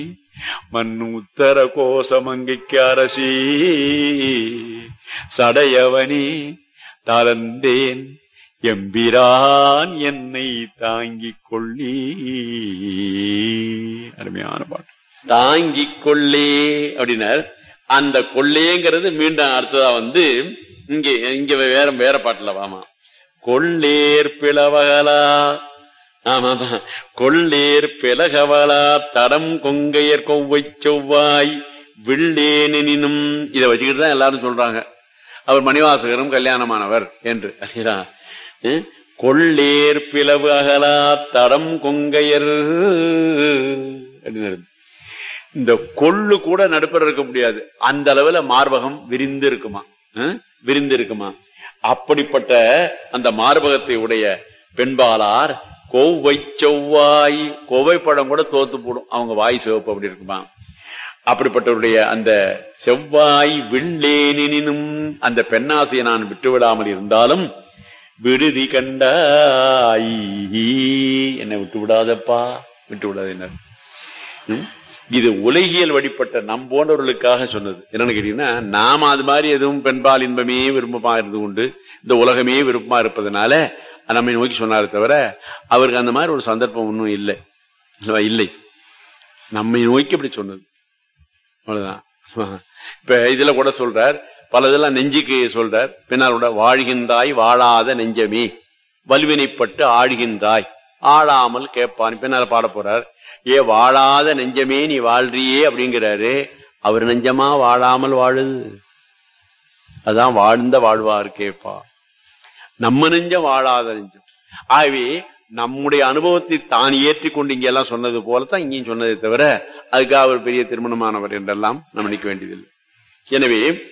மண்ணு உத்தர கோசமங்கைக்கு அரசி சடையவனே தளர்ந்தேன் எம்பிரான் என்னை தாங்கிக் கொள்ளி அருமையான பாட்டு தாங்கிக் கொள்ளே அப்படின்னார் அந்த கொள்ளேங்கிறது மீண்டும் அடுத்ததா வந்து இங்க இங்க வேற வேற பாட்டுல வாமா கொள்ளேர் பிளவகலா ஆமாமா கொள்ளேர் பிளகவலா தடம் கொங்கையர் கொவ்வை செவ்வாய் வில்லேனினும் இதை வச்சுக்கிட்டு தான் எல்லாரும் சொல்றாங்க அவர் மணிவாசகரும் கல்யாணமானவர் என்று அல்லா கொள்ளேர் பிளவு அகலா தடம் கொங்கையர் அப்படின்னு இந்த கொள்ளு கூட நடுப்பர் இருக்க முடியாது அந்த அளவுல மார்பகம் விரிந்து இருக்குமா விரிந்து இருக்குமா அப்படிப்பட்ட அந்த மார்பகத்தை உடைய பெண்பாளார் கோவை செவ்வாய் கோவை படம் கூட தோத்து போடும் அவங்க வாய் சிவப்பு அப்படி இருக்குமா அப்படிப்பட்டவருடைய அந்த செவ்வாய் வில்லேனினும் அந்த பெண்ணாசையை நான் விட்டுவிடாமல் இருந்தாலும் விடுதி கண்டாய் என்னை விட்டு விடாதப்பா விட்டு விடாத என்ன இது உலகியல் வழிபட்ட நம் போன்றவர்களுக்காக சொன்னது என்னன்னு கேட்டீங்கன்னா நாம அது மாதிரி எதுவும் பெண்பால் இன்பமே விருப்பமா இருந்து கொண்டு இந்த உலகமே விருப்பமா இருப்பதனால நம்மை நோக்கி சொன்னாரு தவிர அவருக்கு அந்த மாதிரி ஒரு சந்தர்ப்பம் ஒன்றும் இல்லை இல்லை நம்மை நோக்கி அப்படி சொன்னது அவ்வளவுதான் இப்ப இதுல கூட சொல்றார் பல இதெல்லாம் நெஞ்சுக்கு சொல்றார் பின்னால் கூட வாழ்கின்றாய் வாழாத நெஞ்சமே வலுவினைப்பட்டு ஆழ்கின்றாய் ஆளாமல் கேட்பான் பின்னால பாட போறார் ஏ வாழாத நெஞ்சமே நீ வாழ்றியே அப்படிங்கிறாரு அவர் நெஞ்சமா வாழாமல் வாழுது அதான் வாழ்ந்த வாழ்வார் கேப்பா நம்ம நெஞ்சம் வாழாத நெஞ்சம் ஆகவே நம்முடைய அனுபவத்தை தான் ஏற்றி கொண்டு இங்க எல்லாம் சொன்னது போலத்தான் இங்கேயும் சொன்னதை தவிர அதுக்காக அவர் பெரிய திருமணமானவர் என்றெல்லாம் நம்ம நினைக்க வேண்டியதில்லை எனவே